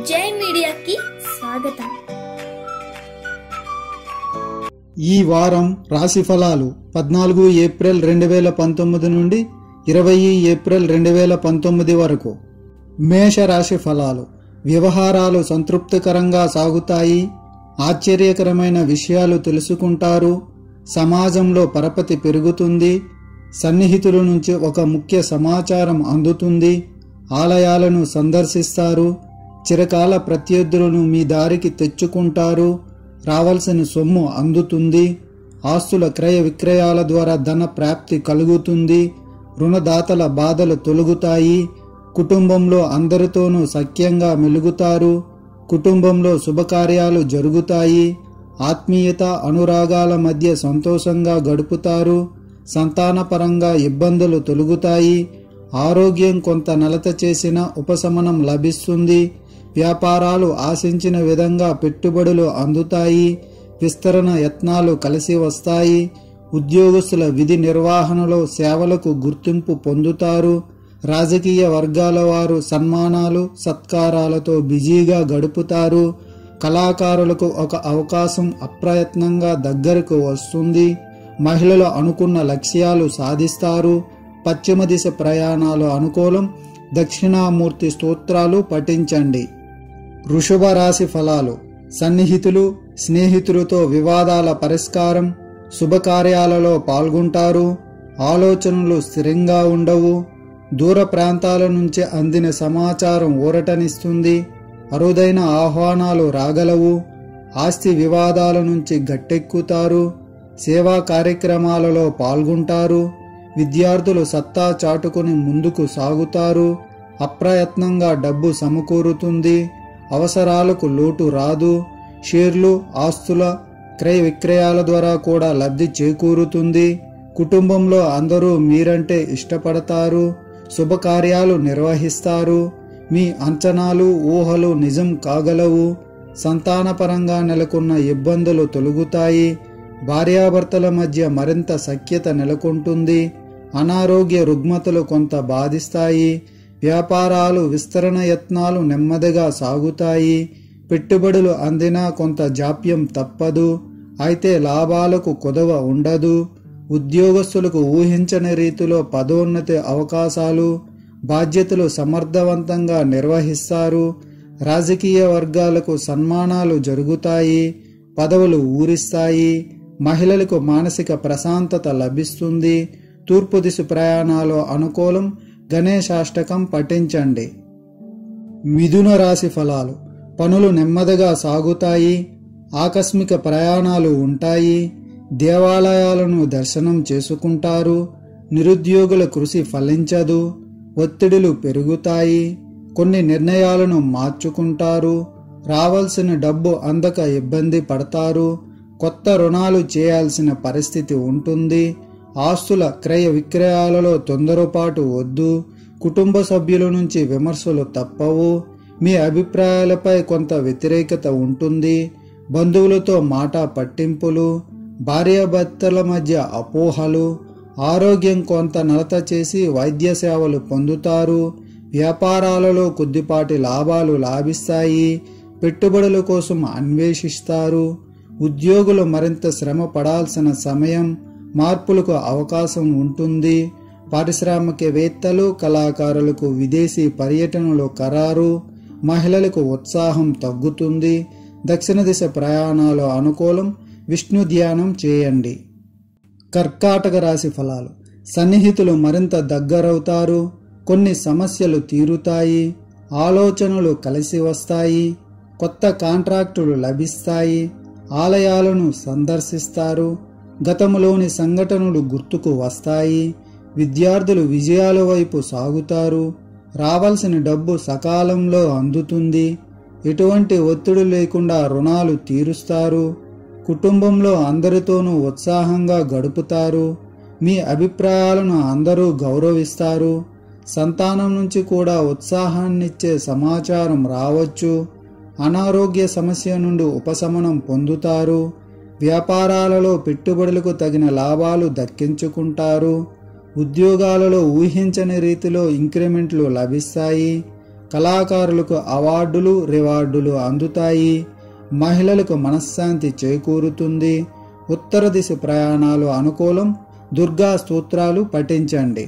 జై మీడియాకి స్వాగతం ఈ వారం రాశి ఫలాలు పద్నాలుగు ఏప్రిల్ రెండు వేల పంతొమ్మిది నుండి ఇరవై ఏప్రిల్ రెండు వేల పంతొమ్మిది వరకు మేష రాశి ఫలాలు వ్యవహారాలు సంతృప్తికరంగా సాగుతాయి ఆశ్చర్యకరమైన విషయాలు తెలుసుకుంటారు సమాజంలో పరపతి పెరుగుతుంది సన్నిహితుల నుంచి ఒక ముఖ్య సమాచారం అందుతుంది ఆలయాలను సందర్శిస్తారు చిరకాల ప్రత్యర్థులను మీ దారికి తెచ్చుకుంటారు రావాల్సిన సొమ్ము అందుతుంది ఆస్తుల క్రయ విక్రయాల ద్వారా ధన ప్రాప్తి కలుగుతుంది రుణదాతల బాధలు తొలగుతాయి కుటుంబంలో అందరితోనూ సఖ్యంగా మెలుగుతారు కుటుంబంలో శుభకార్యాలు జరుగుతాయి ఆత్మీయత అనురాగాల మధ్య సంతోషంగా గడుపుతారు సంతానపరంగా ఇబ్బందులు తొలగుతాయి ఆరోగ్యం కొంత నలత చేసిన ఉపశమనం లభిస్తుంది వ్యాపారాలు ఆశించిన విధంగా పెట్టుబడులు అందుతాయి విస్తరణ యత్నాలు కలిసి వస్తాయి ఉద్యోగస్తుల విధి నిర్వహణలో సేవలకు గుర్తింపు పొందుతారు రాజకీయ వర్గాల వారు సన్మానాలు సత్కారాలతో బిజీగా గడుపుతారు కళాకారులకు ఒక అవకాశం అప్రయత్నంగా దగ్గరకు వస్తుంది మహిళలు అనుకున్న లక్ష్యాలు సాధిస్తారు పశ్చిమ దిశ ప్రయాణాలు అనుకూలం దక్షిణామూర్తి స్తోత్రాలు పఠించండి వృషభ రాశి ఫలాలు సన్నిహితులు స్నేహితులతో వివాదాల పరిష్కారం శుభకార్యాలలో పాల్గొంటారు ఆలోచనలు స్థిరంగా ఉండవు దూర ప్రాంతాల నుంచి అందిన సమాచారం ఊరటనిస్తుంది అరుదైన ఆహ్వానాలు రాగలవు ఆస్తి వివాదాల నుంచి గట్టెక్కుతారు సేవా కార్యక్రమాలలో పాల్గొంటారు విద్యార్థులు సత్తా చాటుకుని ముందుకు సాగుతారు అప్రయత్నంగా డబ్బు సమకూరుతుంది అవసరాలకు లోటు రాదు షేర్లు ఆస్తుల క్రయ విక్రయాల ద్వారా కూడా లబ్ధి చేకూరుతుంది కుటుంబంలో అందరూ మీరంటే ఇష్టపడతారు శుభకార్యాలు నిర్వహిస్తారు మీ అంచనాలు ఊహలు నిజం కాగలవు సంతానపరంగా నెలకొన్న ఇబ్బందులు తొలగుతాయి భార్యాభర్తల మధ్య మరింత సఖ్యత నెలకొంటుంది అనారోగ్య రుగ్మతలు కొంత బాధిస్తాయి వ్యాపారాలు విస్తరణ యత్నాలు నెమ్మదిగా సాగుతాయి పెట్టుబడులు అందినా కొంత జాప్యం తప్పదు అయితే లాభాలకు కొదవ ఉండదు ఉద్యోగస్తులకు ఊహించని రీతిలో పదోన్నతి అవకాశాలు బాధ్యతలు సమర్థవంతంగా నిర్వహిస్తారు రాజకీయ వర్గాలకు సన్మానాలు జరుగుతాయి పదవులు ఊరిస్తాయి మహిళలకు మానసిక ప్రశాంతత లభిస్తుంది తూర్పు దిశ ప్రయాణాలు అనుకూలం గణేశాష్టకం పఠించండి మిథున రాశి ఫలాలు పనులు నెమ్మదిగా సాగుతాయి ఆకస్మిక ప్రయాణాలు ఉంటాయి దేవాలయాలను దర్శనం చేసుకుంటారు నిరుద్యోగుల కృషి ఫలించదు ఒత్తిడులు పెరుగుతాయి కొన్ని నిర్ణయాలను మార్చుకుంటారు రావాల్సిన డబ్బు అందక ఇబ్బంది పడతారు కొత్త రుణాలు చేయాల్సిన పరిస్థితి ఉంటుంది ఆస్తుల క్రయ విక్రయాలలో తొందరపాటు వద్దు కుటుంబ సభ్యుల నుంచి విమర్శలు తప్పవు మీ అభిప్రాయాలపై కొంత వ్యతిరేకత ఉంటుంది బంధువులతో మాట పట్టింపులు భార్యాభర్తల మధ్య అపోహలు ఆరోగ్యం కొంత నలత చేసి వైద్య సేవలు పొందుతారు వ్యాపారాలలో కొద్దిపాటి లాభాలు లాభిస్తాయి పెట్టుబడుల కోసం అన్వేషిస్తారు ఉద్యోగులు మరింత శ్రమ పడాల్సిన సమయం మార్పులకు అవకాశం ఉంటుంది పారిశ్రామికవేత్తలు కళాకారులకు విదేశీ పర్యటనలు ఖరారు మహిళలకు ఉత్సాహం తగ్గుతుంది దక్షిణ దిశ ప్రయాణాలు అనుకూలం విష్ణు ధ్యానం చేయండి కర్కాటక రాశి ఫలాలు సన్నిహితులు మరింత దగ్గరవుతారు కొన్ని సమస్యలు తీరుతాయి ఆలోచనలు కలిసి వస్తాయి కొత్త కాంట్రాక్టులు లభిస్తాయి ఆలయాలను సందర్శిస్తారు గతంలోని సంఘటనలు గుర్తుకు వస్తాయి విద్యార్థులు విజయాల వైపు సాగుతారు రావాల్సిన డబ్బు సకాలంలో అందుతుంది ఎటువంటి ఒత్తిడి లేకుండా రుణాలు తీరుస్తారు కుటుంబంలో అందరితోనూ ఉత్సాహంగా గడుపుతారు మీ అభిప్రాయాలను అందరూ గౌరవిస్తారు సంతానం నుంచి కూడా ఉత్సాహాన్నిచ్చే సమాచారం రావచ్చు అనారోగ్య సమస్య నుండి ఉపశమనం పొందుతారు వ్యాపారాలలో పెట్టుబడులకు తగిన లాభాలు దక్కించుకుంటారు ఉద్యోగాలలో ఊహించని రీతిలో ఇంక్రిమెంట్లు లభిస్తాయి కళాకారులకు అవార్డులు రివార్డులు అందుతాయి మహిళలకు మనశ్శాంతి చేకూరుతుంది ఉత్తర దిశ ప్రయాణాలు అనుకూలం దుర్గా స్తోత్రాలు పఠించండి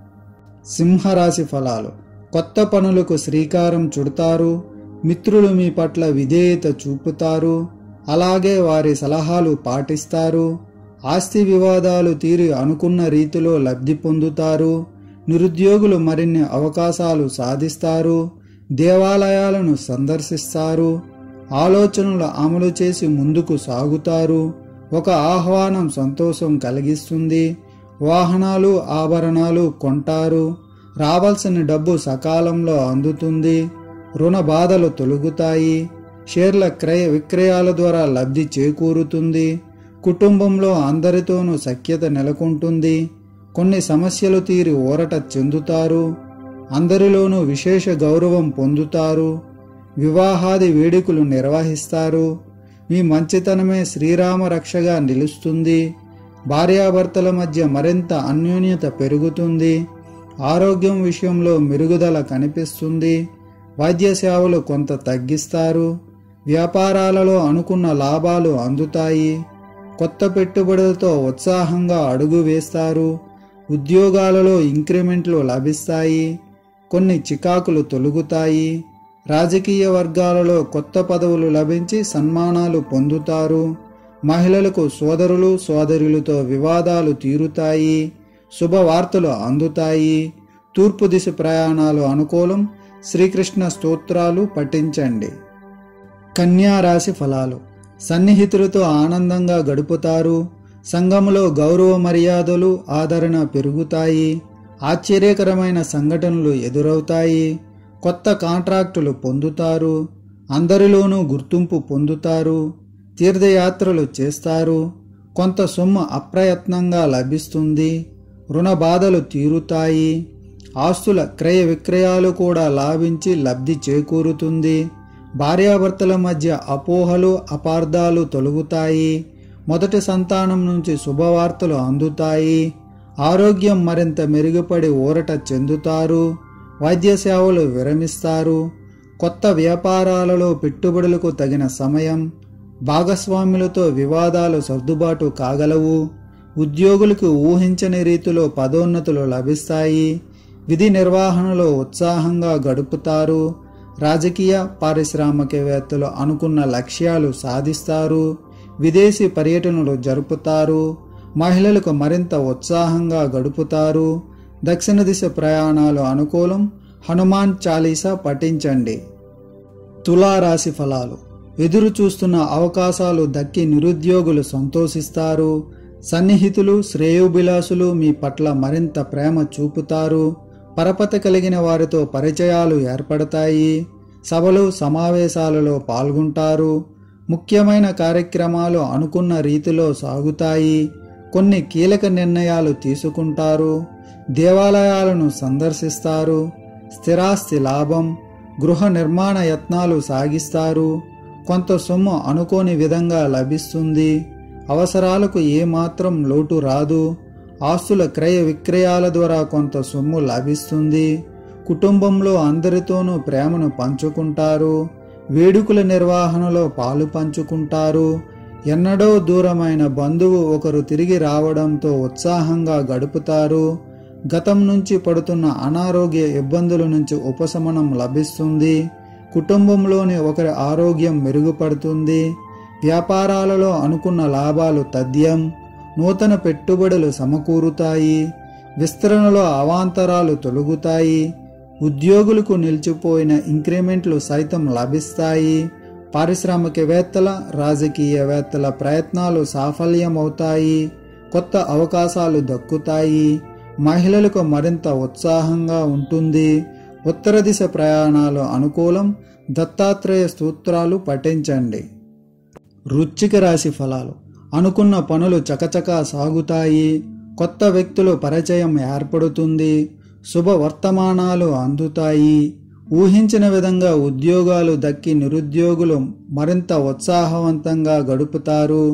సింహరాశి ఫలాలు కొత్త పనులకు శ్రీకారం చుడతారు మిత్రులు మీ పట్ల విధేయత చూపుతారు అలాగే వారి సలహాలు పాటిస్తారు ఆస్తి వివాదాలు తీరి అనుకున్న రీతిలో లబ్ధి పొందుతారు నిరుద్యోగులు మరిన్ని అవకాశాలు సాధిస్తారు దేవాలయాలను సందర్శిస్తారు ఆలోచనలు అమలు చేసి ముందుకు సాగుతారు ఒక ఆహ్వానం సంతోషం కలిగిస్తుంది వాహనాలు ఆభరణాలు కొంటారు రావాల్సిన డబ్బు సకాలంలో అందుతుంది రుణ బాధలు తొలగుతాయి షేర్ల క్రయ విక్రయాల ద్వారా లబ్ధి చేకూరుతుంది కుటుంబంలో అందరితోనూ సఖ్యత నెలకొంటుంది కొన్ని సమస్యలు తీరి ఊరట చెందుతారు అందరిలోనూ విశేష గౌరవం పొందుతారు వివాహాది వేడుకలు నిర్వహిస్తారు మీ మంచితనమే శ్రీరామ రక్షగా నిలుస్తుంది భార్యాభర్తల మధ్య మరింత అన్యోన్యత పెరుగుతుంది ఆరోగ్యం విషయంలో మెరుగుదల కనిపిస్తుంది వైద్య సేవలు కొంత తగ్గిస్తారు వ్యాపారాలలో అనుకున్న లాభాలు అందుతాయి కొత్త పెట్టుబడులతో ఉత్సాహంగా అడుగు వేస్తారు ఉద్యోగాలలో ఇంక్రిమెంట్లు లభిస్తాయి కొన్ని చికాకులు తొలగుతాయి రాజకీయ వర్గాలలో కొత్త పదవులు లభించి సన్మానాలు పొందుతారు మహిళలకు సోదరులు సోదరులతో వివాదాలు తీరుతాయి శుభవార్తలు అందుతాయి తూర్పు దిశ ప్రయాణాలు అనుకూలం శ్రీకృష్ణ స్తోత్రాలు పఠించండి కన్యా రాశి ఫలాలు సన్నిహితులతో ఆనందంగా గడుపుతారు సంఘములో గౌరవ మర్యాదలు ఆదరణ పెరుగుతాయి ఆశ్చర్యకరమైన సంఘటనలు ఎదురవుతాయి కొత్త కాంట్రాక్టులు పొందుతారు అందరిలోనూ గుర్తింపు పొందుతారు తీర్థయాత్రలు చేస్తారు కొంత సొమ్ము అప్రయత్నంగా లభిస్తుంది రుణ బాధలు తీరుతాయి ఆస్తుల క్రయ విక్రయాలు కూడా లాభించి లబ్ధి చేకూరుతుంది భార్యాభర్తల మధ్య అపోహలు అపార్థాలు తొలగుతాయి మొదటి సంతానం నుంచి శుభవార్తలు అందుతాయి ఆరోగ్యం మరింత మెరుగుపడి ఊరట చెందుతారు వైద్య సేవలు విరమిస్తారు కొత్త వ్యాపారాలలో పెట్టుబడులకు తగిన సమయం భాగస్వాములతో వివాదాలు సర్దుబాటు కాగలవు ఉద్యోగులకు ఊహించని రీతిలో పదోన్నతులు లభిస్తాయి విధి నిర్వహణలో ఉత్సాహంగా గడుపుతారు రాజకీయ పారిశ్రామికవేత్తలు అనుకున్న లక్ష్యాలు సాధిస్తారు విదేశీ పర్యటనలు జరుపుతారు మహిళలకు మరింత ఉత్సాహంగా గడుపుతారు దక్షిణ దిశ ప్రయాణాలు అనుకూలం హనుమాన్ చాలీసా పఠించండి తులారాశి ఫలాలు ఎదురు చూస్తున్న అవకాశాలు దక్కి నిరుద్యోగులు సంతోషిస్తారు సన్నిహితులు శ్రేయోభిలాసులు మీ పట్ల మరింత ప్రేమ చూపుతారు పరపతి కలిగిన వారితో పరిచయాలు ఏర్పడతాయి సభలు సమావేశాలలో పాల్గొంటారు ముఖ్యమైన కార్యక్రమాలు అనుకున్న రీతిలో సాగుతాయి కొన్ని కీలక నిర్ణయాలు తీసుకుంటారు దేవాలయాలను సందర్శిస్తారు స్థిరాస్తి లాభం గృహ నిర్మాణ యత్నాలు సాగిస్తారు కొంత సొమ్ము అనుకోని విధంగా లభిస్తుంది అవసరాలకు ఏమాత్రం లోటు రాదు ఆస్తుల క్రయ విక్రయాల ద్వారా కొంత సొమ్ము లభిస్తుంది కుటుంబంలో అందరితోనూ ప్రేమను పంచుకుంటారు వేడుకల నిర్వహణలో పాలు పంచుకుంటారు ఎన్నడో దూరమైన బంధువు ఒకరు తిరిగి రావడంతో ఉత్సాహంగా గడుపుతారు గతం నుంచి పడుతున్న అనారోగ్య ఇబ్బందుల నుంచి ఉపశమనం లభిస్తుంది కుటుంబంలోని ఒకరి ఆరోగ్యం మెరుగుపడుతుంది వ్యాపారాలలో అనుకున్న లాభాలు తథ్యం నూతన పెట్టుబడులు సమకూరుతాయి విస్తరణలో అవాంతరాలు తొలగుతాయి ఉద్యోగులకు నిలిచిపోయిన ఇంక్రిమెంట్లు సైతం లభిస్తాయి పారిశ్రామికవేత్తల రాజకీయవేత్తల ప్రయత్నాలు సాఫల్యమవుతాయి కొత్త అవకాశాలు దక్కుతాయి మహిళలకు మరింత ఉత్సాహంగా ఉంటుంది ఉత్తర దిశ ప్రయాణాలు అనుకూలం దత్తాత్రేయ స్తోత్రాలు పఠించండి వృశ్చిక రాశి ఫలాలు అనుకున్న పనులు చకచకా సాగుతాయి కొత్త వ్యక్తులు పరిచయం ఏర్పడుతుంది శుభ వర్తమానాలు అందుతాయి ఊహించిన విధంగా ఉద్యోగాలు దక్కి నిరుద్యోగులు మరింత ఉత్సాహవంతంగా గడుపుతారు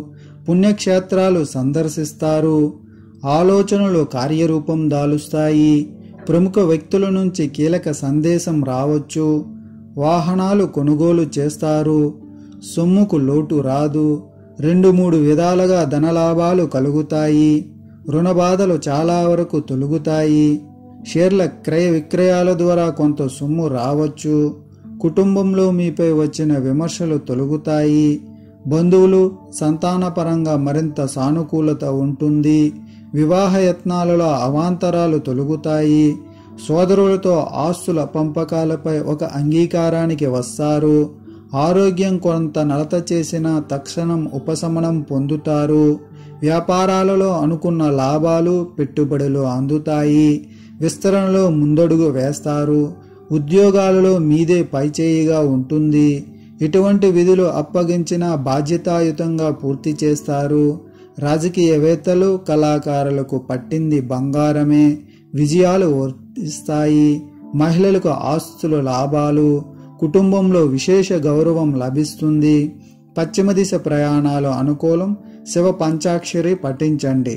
పుణ్యక్షేత్రాలు సందర్శిస్తారు ఆలోచనలు కార్యరూపం దాలుస్తాయి ప్రముఖ వ్యక్తుల నుంచి కీలక సందేశం రావచ్చు వాహనాలు కొనుగోలు చేస్తారు సొమ్ముకు లోటు రాదు రెండు మూడు విధాలుగా ధనలాభాలు కలుగుతాయి రుణబాధలు చాలా వరకు తొలుగుతాయి షేర్ల క్రయ విక్రయాల ద్వారా కొంత సొమ్ము రావచ్చు కుటుంబంలో మీపై వచ్చిన విమర్శలు తొలుగుతాయి బంధువులు సంతానపరంగా మరింత సానుకూలత ఉంటుంది వివాహ యత్నాలలో అవాంతరాలు తొలుగుతాయి సోదరులతో ఆస్తుల పంపకాలపై ఒక అంగీకారానికి వస్తారు ఆరోగ్యం కొంత నలత చేసిన తక్షణం ఉపశమనం పొందుతారు వ్యాపారాలలో అనుకున్న లాభాలు పెట్టుబడులు అందుతాయి విస్తరణలో ముందడుగు వేస్తారు ఉద్యోగాలలో మీదే పైచేయిగా ఉంటుంది ఎటువంటి విధులు అప్పగించిన బాధ్యతాయుతంగా పూర్తి చేస్తారు రాజకీయవేత్తలు కళాకారులకు పట్టింది బంగారమే విజయాలు వర్తిస్తాయి మహిళలకు ఆస్తుల లాభాలు కుటుంబంలో విశేష గౌరవం లభిస్తుంది పశ్చిమ దిశ ప్రయాణాలు అనుకూలం శివ పంచాక్షరి పఠించండి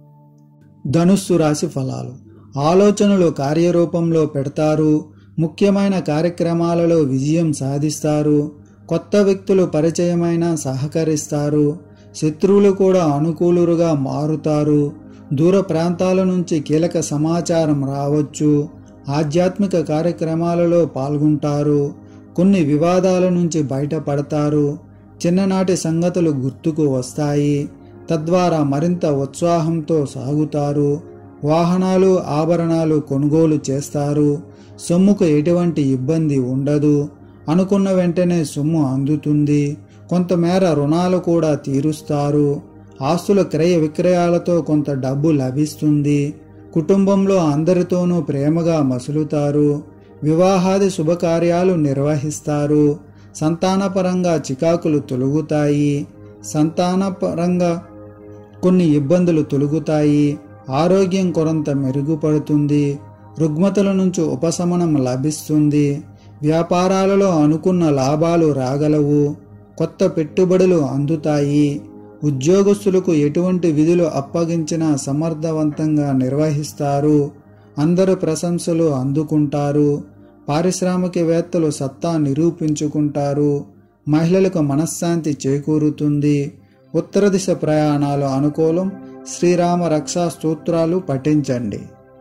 ధనుస్సు రాశి ఫలాలు ఆలోచనలు కార్యరూపంలో పెడతారు ముఖ్యమైన కార్యక్రమాలలో విజయం సాధిస్తారు కొత్త వ్యక్తులు పరిచయమైన సహకరిస్తారు శత్రువులు కూడా అనుకూలుగా మారుతారు దూర ప్రాంతాల నుంచి కీలక సమాచారం రావచ్చు ఆధ్యాత్మిక కార్యక్రమాలలో పాల్గొంటారు కొన్ని వివాదాల నుంచి బయటపడతారు చిన్ననాటి సంగతులు గుర్తుకు వస్తాయి తద్వారా మరింత ఉత్సాహంతో సాగుతారు వాహనాలు ఆభరణాలు కొనుగోలు చేస్తారు సొమ్ముకు ఎటువంటి ఇబ్బంది ఉండదు అనుకున్న వెంటనే సొమ్ము అందుతుంది కొంతమేర రుణాలు కూడా తీరుస్తారు ఆస్తుల క్రయ విక్రయాలతో కొంత డబ్బు లభిస్తుంది కుటుంబంలో అందరితోనూ ప్రేమగా మసులుతారు వివాహాది శుభకార్యాలు నిర్వహిస్తారు సంతానపరంగా చికాకులు తొలుగుతాయి సంతానపరంగా కొన్ని ఇబ్బందులు తొలుగుతాయి ఆరోగ్యం కొరంత మెరుగుపడుతుంది రుగ్మతల నుంచి ఉపశమనం లభిస్తుంది వ్యాపారాలలో అనుకున్న లాభాలు రాగలవు కొత్త పెట్టుబడులు అందుతాయి ఉద్యోగస్తులకు ఎటువంటి విధులు అప్పగించినా సమర్థవంతంగా నిర్వహిస్తారు అందరు ప్రశంసలు అందుకుంటారు పారిశ్రామికవేత్తలు సత్తా నిరూపించుకుంటారు మహిళలకు మనశ్శాంతి చేకూరుతుంది ఉత్తర దిశ ప్రయాణాలు అనుకూలం శ్రీరామ రక్షా స్తోత్రాలు పఠించండి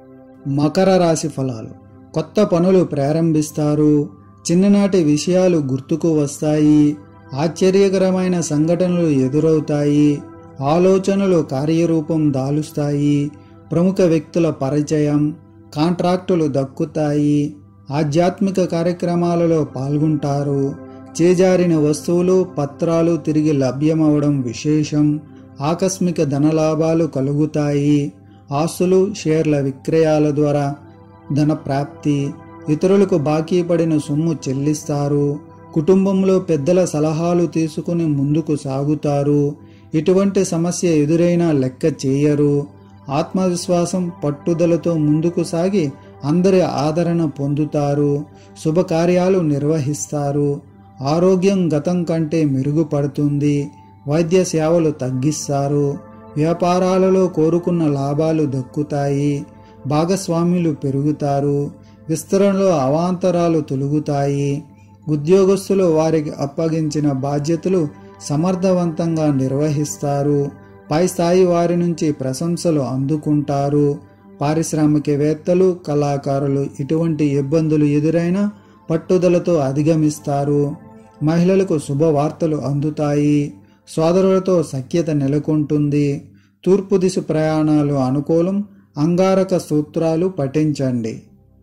మకర రాశి ఫలాలు కొత్త పనులు ప్రారంభిస్తారు చిన్ననాటి విషయాలు గుర్తుకు వస్తాయి ఆశ్చర్యకరమైన సంఘటనలు ఎదురవుతాయి ఆలోచనలు కార్యరూపం దాలుస్తాయి ప్రముఖ వ్యక్తుల పరిచయం కాంట్రాక్టులు దక్కుతాయి ఆధ్యాత్మిక కార్యక్రమాలలో పాల్గొంటారు చేజారిన వస్తువులు పత్రాలు తిరిగి లభ్యమవడం విశేషం ఆకస్మిక ధనలాభాలు కలుగుతాయి ఆస్తులు షేర్ల విక్రయాల ద్వారా ధన ప్రాప్తి ఇతరులకు బాకీ పడిన సొమ్ము చెల్లిస్తారు కుటుంబంలో పెద్దల సలహాలు తీసుకుని ముందుకు సాగుతారు ఎటువంటి సమస్య ఎదురైనా లెక్క చేయరు ఆత్మవిశ్వాసం పట్టుదలతో ముందుకు సాగి అందరి ఆదరణ పొందుతారు శుభకార్యాలు నిర్వహిస్తారు ఆరోగ్యం గతం కంటే మెరుగుపడుతుంది వైద్య సేవలు తగ్గిస్తారు వ్యాపారాలలో కోరుకున్న లాభాలు దక్కుతాయి భాగస్వాములు పెరుగుతారు విస్తరణలో అవాంతరాలు తొలుగుతాయి ఉద్యోగస్తులు వారికి అప్పగించిన బాధ్యతలు సమర్థవంతంగా నిర్వహిస్తారు పై స్థాయి వారి నుంచి ప్రశంసలు అందుకుంటారు పారిశ్రామికవేత్తలు కళాకారులు ఇటువంటి ఇబ్బందులు ఎదురైనా పట్టుదలతో అధిగమిస్తారు మహిళలకు శుభవార్తలు అందుతాయి సోదరులతో సఖ్యత నెలకొంటుంది తూర్పు దిశ ప్రయాణాలు అనుకూలం అంగారక సూత్రాలు పఠించండి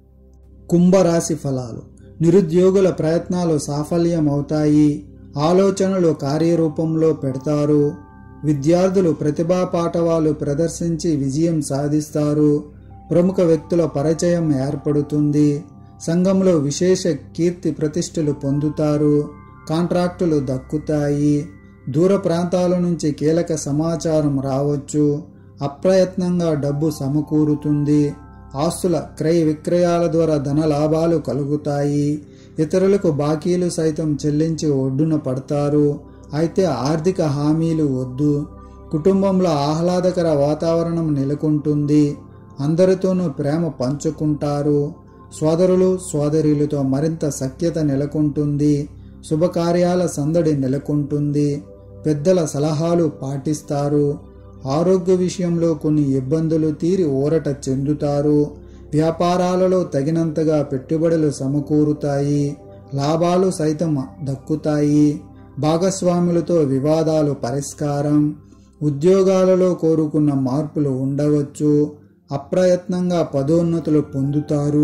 కుంభరాశి ఫలాలు నిరుద్యోగుల ప్రయత్నాలు సాఫల్యమవుతాయి ఆలోచనలు కార్యరూపంలో పెడతారు విద్యార్థులు ప్రతిభా పాఠవాలు ప్రదర్శించి విజయం సాధిస్తారు ప్రముఖ వ్యక్తుల పరిచయం ఏర్పడుతుంది సంఘంలో విశేష కీర్తి ప్రతిష్టలు పొందుతారు కాంట్రాక్టులు దక్కుతాయి దూర ప్రాంతాల నుంచి కీలక సమాచారం రావచ్చు అప్రయత్నంగా డబ్బు సమకూరుతుంది ఆస్తుల క్రయ విక్రయాల ద్వారా ధన లాభాలు కలుగుతాయి ఇతరులకు బాకీలు సైతం చెల్లించి ఒడ్డున పడతారు అయితే ఆర్థిక హామీలు వద్దు కుటుంబంలో ఆహ్లాదకర వాతావరణం నెలకొంటుంది అందరితోనూ ప్రేమ పంచుకుంటారు సోదరులు సోదరులతో మరింత సఖ్యత నెలకొంటుంది శుభకార్యాల సందడి నెలకొంటుంది పెద్దల సలహాలు పాటిస్తారు ఆరోగ్య విషయంలో కొన్ని ఇబ్బందులు తీరి ఊరట చెందుతారు వ్యాపారాలలో తగినంతగా పెట్టుబడులు సమకూరుతాయి లాభాలు సైతం దక్కుతాయి భాగస్వాములతో వివాదాలు పరిష్కారం ఉద్యోగాలలో కోరుకున్న మార్పులు ఉండవచ్చు అప్రయత్నంగా పదోన్నతులు పొందుతారు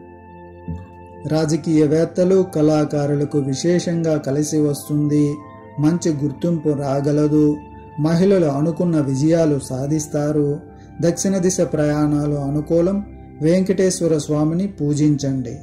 రాజకీయవేత్తలు కళాకారులకు విశేషంగా కలిసి వస్తుంది మంచి గుర్తింపు రాగలదు మహిళలు అనుకున్న విజయాలు సాధిస్తారు దక్షిణ దిశ ప్రయాణాలు అనుకూలం వెంకటేశ్వర స్వామిని పూజించండి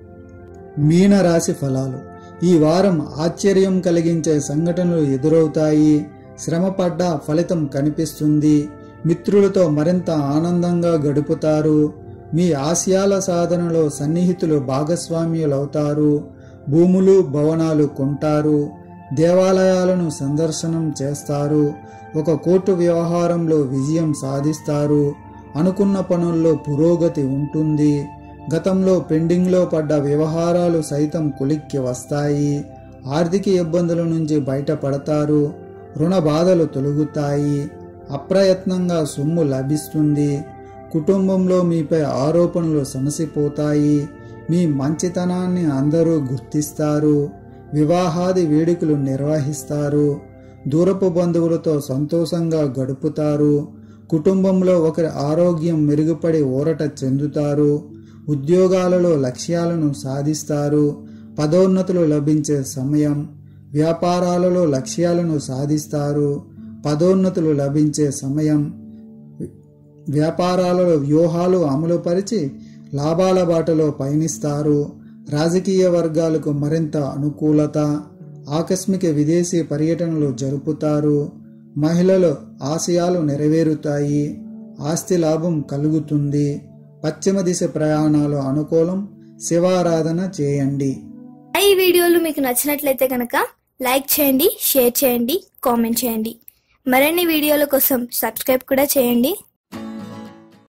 మీనరాశి ఫలాలు ఈ వారం ఆశ్చర్యం కలిగించే సంఘటనలు ఎదురవుతాయి శ్రమపడ్డ ఫలితం కనిపిస్తుంది మిత్రులతో మరింత ఆనందంగా గడుపుతారు మీ ఆశయాల సాధనలో సన్నిహితులు భాగస్వామ్యులవుతారు భూములు భవనాలు కొంటారు దేవాలయాలను సందర్శనం చేస్తారు ఒక కోర్టు వ్యవహారంలో విజయం సాధిస్తారు అనుకున్న పనుల్లో పురోగతి ఉంటుంది గతంలో పెండింగ్లో పడ్డ వ్యవహారాలు సైతం కొలిక్కి వస్తాయి ఆర్థిక ఇబ్బందుల నుంచి బయటపడతారు రుణ బాధలు తొలగుతాయి అప్రయత్నంగా సొమ్ము లభిస్తుంది కుటుంబంలో మీపై ఆరోపణలు సమసిపోతాయి మీ మంచితనాన్ని అందరూ గుర్తిస్తారు వివాహాది వేడుకలు నిర్వహిస్తారు దూరపు బంధువులతో సంతోషంగా గడుపుతారు కుటుంబంలో ఒకరి ఆరోగ్యం మెరుగుపడి ఊరట చెందుతారు ఉద్యోగాలలో లక్ష్యాలను సాధిస్తారు పదోన్నతులు లభించే సమయం వ్యాపారాలలో లక్ష్యాలను సాధిస్తారు పదోన్నతులు లభించే సమయం వ్యాపారాలలో వ్యూహాలు అమలుపరిచి లాభాల బాటలో పయనిస్తారు రాజకీయ వర్గాలకు మరింత అనుకూలత ఆకస్మిక విదేశీ పర్యటనలు జరుపుతారు మహిళలు ఆశయాలు నెరవేరుతాయి ఆస్తి లాభం కలుగుతుంది పశ్చిమ దిశ ప్రయాణాలు అనుకూలం శివారాధన చేయండి ఈ వీడియోలు మీకు నచ్చినట్లయితే కనుక లైక్ చేయండి షేర్ చేయండి కామెంట్ చేయండి మరిన్ని వీడియోల కోసం సబ్స్క్రైబ్ కూడా చేయండి